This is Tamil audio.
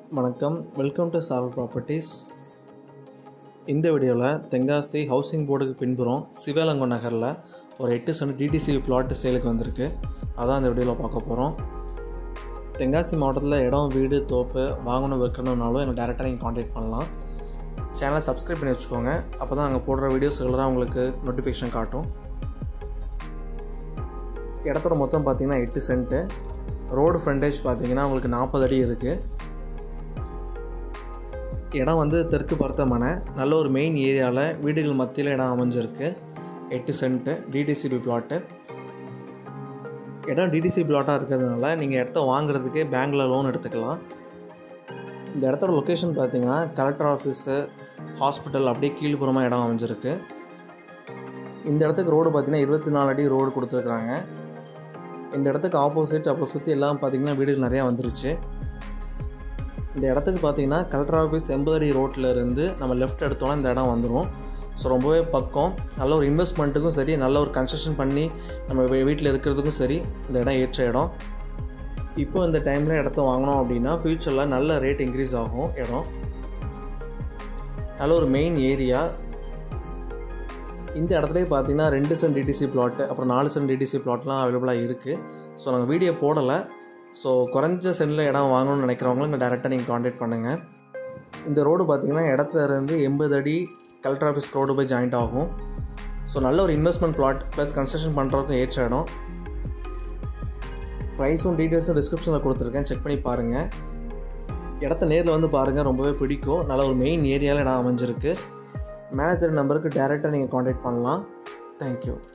வணக்கம் வெல்கம் டு சார் ப்ராப்பர்ட்டிஸ் இந்த வீடியோவில் தென்காசி ஹவுசிங் போர்டுக்கு பின்புறம் சிவலங்கம் நகரில் ஒரு எட்டு சென்ட் டிடிசி பிளாட் சேலுக்கு வந்திருக்கு அதான் இந்த வீடியோவில் பார்க்க போகிறோம் தென்காசி மாவட்டத்தில் இடம் வீடு தோப்பு வாங்கணும் விற்கணும்னாலும் எங்களை டேரெக்டாக நீங்கள் காண்டாக்ட் பண்ணலாம் சேனலை சப்ஸ்கிரைப் பண்ணி வச்சுக்கோங்க அப்போ தான் நாங்கள் போடுற வீடியோஸ் ரெகுலராக உங்களுக்கு நோட்டிஃபிகேஷன் காட்டும் இடத்தோட மொத்தம் பார்த்தீங்கன்னா எட்டு சென்ட்டு ரோடு ஃப்ரண்டேஜ் பார்த்தீங்கன்னா உங்களுக்கு நாற்பது அடி இருக்குது இடம் வந்து தெற்கு பார்த்த மனை நல்ல ஒரு மெயின் ஏரியாவில் வீடுகள் மத்தியில் இடம் அமைஞ்சிருக்கு எட்டு சென்ட்டு டிடிசிபி பிளாட்டு இடம் டிடிசி பிளாட்டாக இருக்கிறதுனால நீங்கள் இடத்த வாங்குறதுக்கு பேங்க்கில் லோன் எடுத்துக்கலாம் இந்த இடத்தோட லொக்கேஷன் பார்த்தீங்கன்னா கலெக்டர் ஆஃபீஸு ஹாஸ்பிட்டல் அப்படியே கீழ்ப்புறமாக இடம் அமைஞ்சிருக்கு இந்த இடத்துக்கு ரோடு பார்த்தீங்கன்னா இருபத்தி நாலு அடி ரோடு கொடுத்துருக்குறாங்க இந்த இடத்துக்கு ஆப்போசிட் அப்புறம் சுற்றி எல்லாம் பார்த்தீங்கன்னா வீடுகள் நிறையா வந்துருச்சு இந்த இடத்துக்கு பார்த்தீங்கன்னா கலெக்டர் ஆஃபீஸ் எண்பது அடி ரோட்டில் இருந்து நம்ம லெஃப்ட் எடுத்தோன்னா இந்த இடம் வந்துடும் ஸோ ரொம்பவே பக்கம் நல்ல ஒரு இன்வெஸ்ட்மெண்ட்டுக்கும் சரி நல்ல ஒரு கன்ஸ்ட்ரக்ஷன் பண்ணி நம்ம வீ- வீட்டில் இருக்கிறதுக்கும் சரி இந்த இடம் ஏற்ற இடம் இப்போ இந்த டைமில் இடத்த வாங்கினோம் அப்படின்னா ஃப்யூச்சரில் நல்ல ரேட் இன்க்ரீஸ் ஆகும் இடம் நல்ல ஒரு மெயின் ஏரியா இந்த இடத்துலேயே பார்த்தீங்கன்னா ரெண்டு சென்ட் டிடிசி பிளாட் அப்புறம் நாலு சென்ட் டிடிசி பிளாட்லாம் அவைலபிளாக இருக்குது ஸோ நாங்கள் வீடியோ போடலை ஸோ குறைஞ்ச சென்டில் இடம் வாங்கணும்னு நினைக்கிறவங்களும் இங்கே டேரெக்டாக நீங்கள் காண்டாக்ட் பண்ணுங்கள் இந்த ரோடு பார்த்தீங்கன்னா இடத்துல இருந்து எண்பது அடி கலெக்டர் ஆஃபீஸ் ரோடு போய் ஜாயிண்ட் ஆகும் ஸோ நல்ல ஒரு இன்வெஸ்ட்மெண்ட் பிளாட் ப்ளஸ் கன்ஸ்ட்ரக்ஷன் பண்ணுறதுக்கும் ஏற்ற இடம் ப்ரைஸும் டீட்டெயில்ஸும் டிஸ்கிரிப்ஷனில் கொடுத்துருக்கேன் செக் பண்ணி பாருங்கள் இடத்த நேரில் வந்து பாருங்கள் ரொம்பவே பிடிக்கும் நல்ல ஒரு மெயின் ஏரியாவில் இடம் அமைஞ்சிருக்கு மேலே தெரிய நம்பருக்கு டேரெக்டாக நீங்கள் காண்டாக்ட் பண்ணலாம் தேங்க்யூ